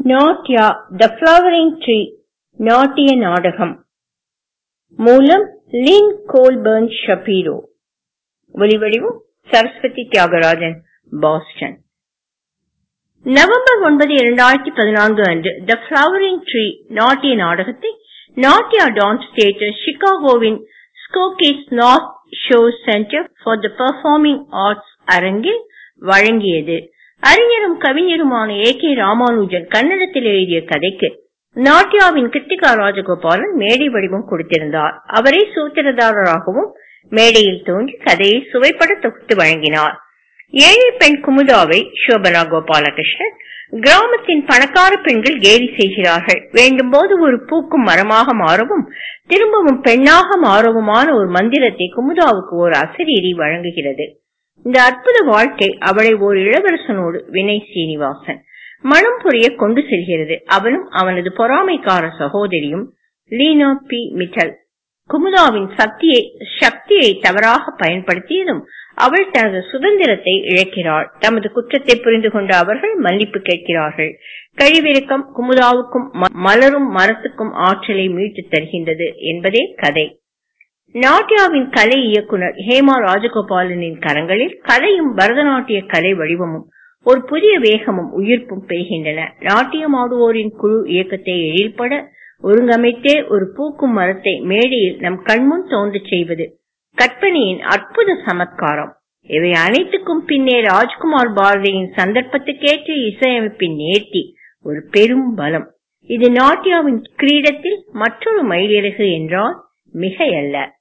நாட்யா த flowering Tree நாட்டிய நாடகம் மூலம் லின் கோல்பர்ன் ஷபீரோ ஒலிவடிவம் சரஸ்வதி தியாகராஜன் பாஸ்டன் நவம்பர் ஒன்பது இரண்டாயிரத்தி பதினான்கு அன்று த ஃப்ளவரிங் ட்ரீ நாட்டிய நாடகத்தை நாட்டியா டான்ஸ் தியேட்டர் சிகாகோவின் Skokie's North Shore Center for the Performing Arts அரங்கில் வழங்கியது அறிஞரும் கவிஞருமான ஏ கே ராமானுஜன் கன்னடத்தில் எழுதிய கதைக்கு நாட்டியாவின் கிருத்திகா ராஜகோபாலன் மேடை வடிவம் கொடுத்திருந்தார் அவரே சூத்திரதாரராகவும் மேடையில் தோன்றி கதையை சுவைப்பட தொகுத்து வழங்கினார் ஏழை பெண் குமுதாவை சோபனா கோபாலகிருஷ்ணன் கிராமத்தின் பணக்கார பெண்கள் கேலி செய்கிறார்கள் வேண்டும் போது ஒரு பூக்கும் மரமாக மாறவும் திரும்பவும் பெண்ணாக மாறவுமான ஒரு மந்திரத்தை குமுதாவுக்கு ஒரு அசரீரி வழங்குகிறது இந்த அற்புத வாழ்க்கை அவளை ஓர் இளவரசனோடு வினய் சீனிவாசன் மனம் புரிய கொண்டு செல்கிறது அவனும் அவனது பொறாமைக்கார சகோதரியும் லீனா பி மிட்டல் குமுதாவின் சக்தியை சக்தியை தவறாக பயன்படுத்தியதும் அவள் தனது சுதந்திரத்தை இழக்கிறாள் தமது குற்றத்தை புரிந்து கொண்ட அவர்கள் மன்னிப்பு கேட்கிறார்கள் கழிவிறக்கம் குமுதாவுக்கும் மலரும் மரத்துக்கும் ஆற்றலை மீட்டு தருகின்றது என்பதே கதை நாட்டியாவின் கலை இயக்குனர் ஹேமா ராஜகோபாலனின் கரங்களில் கலையும் பரதநாட்டிய கலை வடிவமும் ஒரு புதிய வேகமும் உயிர்ப்பும் பெய்கின்றன நாட்டியம் ஆடுவோரின் குழு இயக்கத்தை எழில்பட ஒருங்கமைத்தே ஒரு பூக்கும் மரத்தை மேடையில் நம் கண்முன் தோன்றச் செய்வது கற்பனையின் அற்புத சமத்காரம் இவை அனைத்துக்கும் பின்னே ராஜ்குமார் பாரதியின் சந்தர்ப்பத்துக்கேற்ற இசையமைப்பின் நேர்த்தி ஒரு பெரும் பலம் இது நாட்டியாவின் கிரீடத்தில் மற்றொரு மயிலிறகு என்றால் மிகையல்ல